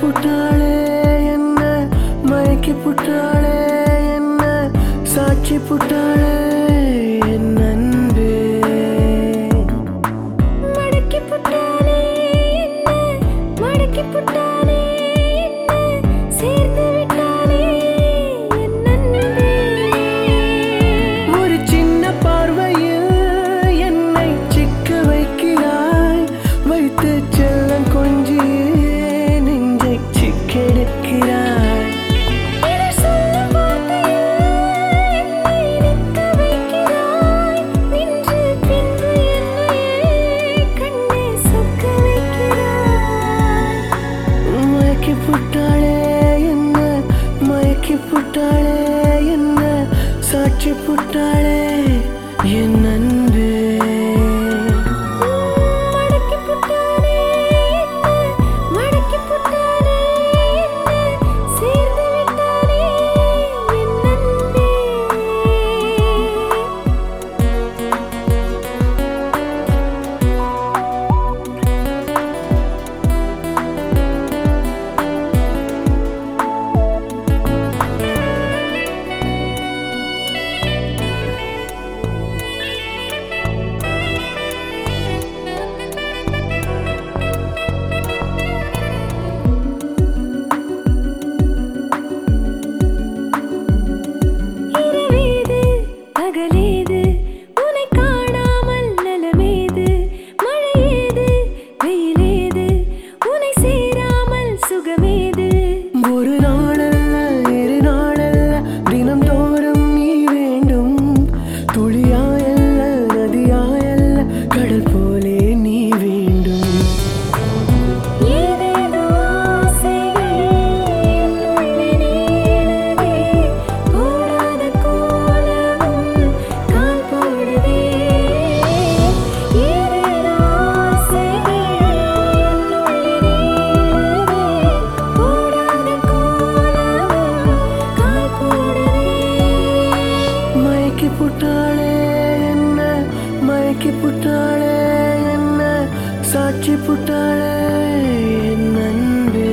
புட்டாளே என்ன மயக்கி புட்டாளே என்ன சாட்சி புட்டாளே என் அன்பே மடக்கி புட்டாளே என்ன மடக்கி புட்டாளே என்ன சேர்ந்து விட்டாளே என் அன்பே ஒரு சின்ன பார்வையில் என்னை சிக்க வைக்கிறாய் வைத்து செல்லம் கொஞ்சியே நெஞ்சை சிக்கெடுக்கிறாய் இதழ் சொல்லும் வார்த்தையில் என்னை நிற்க வைக்கிறாய் நின்று பின்பு என்னையே கண்ணே சொக்க வைக்கிறாய் மயக்கி புட்டாளே என்ன மயக்கி புட்டாளே என்ன சாட்சி புட்டாளே என் அன்பே மடக்கி புட்டாளே என்ன மடக்கி புட்டாளே என்ன சேர்ந்து விட்டாளே என் அன்பே இரவேது பகலேது உன்னை காணாமல் நலமேது மழையேது வெயிலேது உன்னை சேராமல் சுகமேது ஒரு நாளல்ல இரு நாளல்ல தினம் தோறும் நீ வேண்டும் துளியாயல்ல நதியாயல்ல கடல் போலே நீ வேண்டும் ஏதேதோ ஆசைகள் என்னுள்ளே நீளுதே போடாத கோலமும் கால் போடுதே ஏதேதோ ஆசைகள் என்னுள்ளே நீளுதே போடாத கோலமும் கால் போடுதே மயக்கி புட்டாளே என்ன மயக்கி புட்டாளே என்ன சாட்சி புட்டாளே என் அன்பே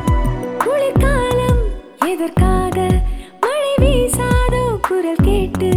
குளிர்காலம் எதற்காக மழை வீசாதோ குரல் கேட்டு